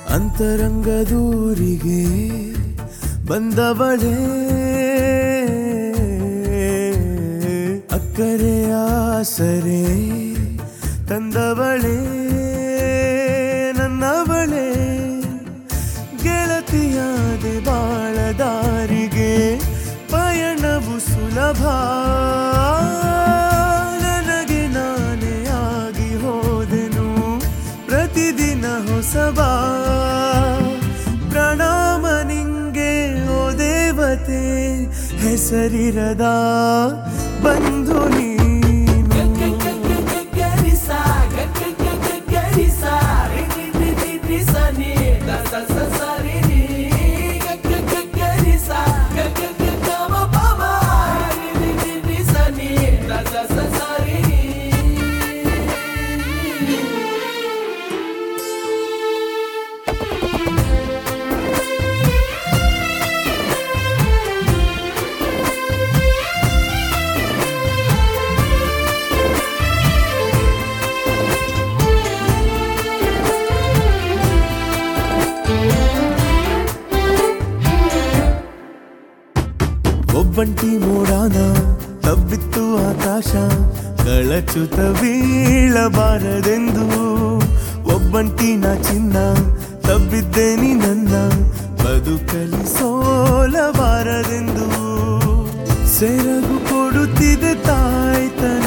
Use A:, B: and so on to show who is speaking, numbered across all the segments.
A: ಅಂತರಂಗದೂರಿಗೆ ಬಂದವಳೇ ಅಕ್ಕರೆ ಆಸರೆ ತಂದವಳೇ ನನ್ನವಳೇ ಗೆಳತಿಯಾದೆ ಬಾಳ ದಾರಿಗೆ ಪಯಣವು ಸುಲಭ ನನಗೆ ನಾನೇ ಆಗಿ ಹೋದೆನು ಪ್ರತಿದಿನ ಹೊಸಬ ಪ್ರಣಾಮ ನಿಂಗೆ ಓ ದೇವತೆ ಹೆಸರಿರದ ಬಂಧು ನೀನು ಒಬ್ಬಂಟಿ ಮೋಡಾನ ತಬ್ಬಿತ್ತು ಆಕಾಶ ಕಳಚುತ ಬೀಳಬಾರದೆಂದು ಒಬ್ಬಂಟಿನ ಚಿನ್ನ ತಬ್ಬಿದ್ದೇನಿ ನನ್ನ ಬದುಕಲಿ ಸೋಲಬಾರದೆಂದು ಸೆರಗು ಕೊಡುತ್ತಿದೆ ತಾಯ್ತನ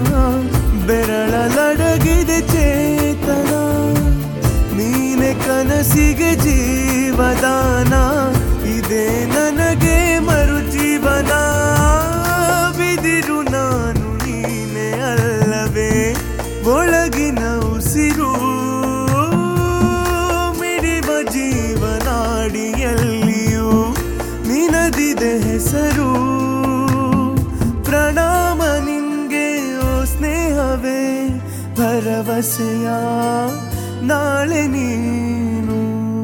A: ಬೆರಳಲಡಗಿದೆ ಚೇತನ ನೀನೆ ಕನಸಿಗೆ ಜೀವದಾನ ಇದೆ ನನಗೆ ಮರು ಜೀವನ ಬಿದಿರು ನಾನು ನೀನೆ ಅಲ್ಲವೇ ಒಳಗಿನ ಉಸಿರು ಮಿಡಿವ ಜೀವನಾಡಿಯಲ್ಲಿಯೂ ನಿನದಿದೆ ಹೆಸರು ಪ್ರಣಾಮ ನಿಂಗೆ ಓ ಸ್ನೇಹವೇ ಭರವಸೆಯ ನಾಳೆ ನೀನು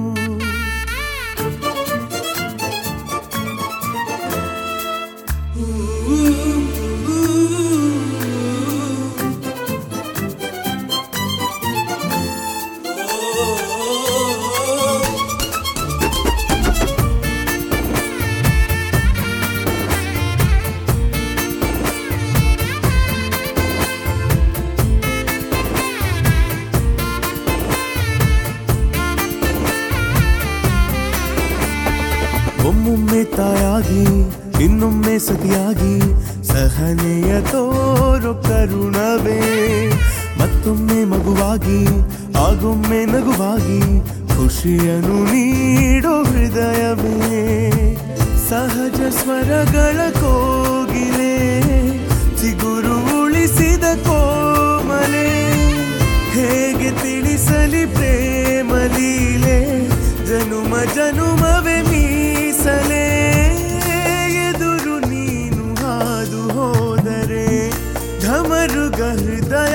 A: ಒಮ್ಮೊಮ್ಮೆ ತಾಯಾಗಿ ಇನ್ನೊಮ್ಮೆ ಸತಿಯಾಗಿ ಸಹನೆಯ ತೋರು ಕರುಣವೇ ಮತ್ತೊಮ್ಮೆ ಮಗುವಾಗಿ ಆಗೊಮ್ಮೆ ನಗುವಾಗಿ ಖುಷಿಯನ್ನು ನೀಡೋ ಹೃದಯವೇ ಸಹಜ ಸ್ವರಗಳ ಕೋಗಿಲೆ ಚಿಗುರು ಉಳಿಸಿದ ಕೋಮಲೆ ಹೇಗೆ ತಿಳಿಸಲಿ ಪ್ರೇಮ ಲೀಲೆ ಜನುಮ ಜನುಮವೇ ಮೀಸಲೇ ಎದುರು ನೀನು ಹಾದು ಹೋದರೆ ಢಮರುಗ ಹೃದಯ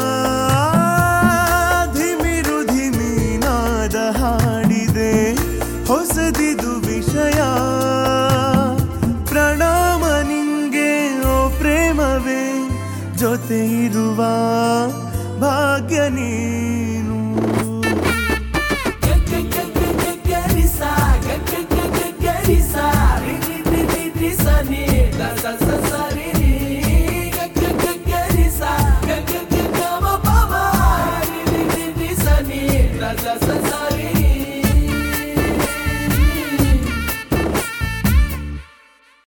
A: ಧಿಮಿರು ಧಿಮಿನಾದ ಹಾಡಿದೆ ಹೊಸದಿದು ವಿಷಯ ಪ್ರಣಾಮ ನಿಂಗೆ ಓ ಪ್ರೇಮವೇ ಜೊತೆ ಇರುವ ಭಾಗ್ಯ ನೀ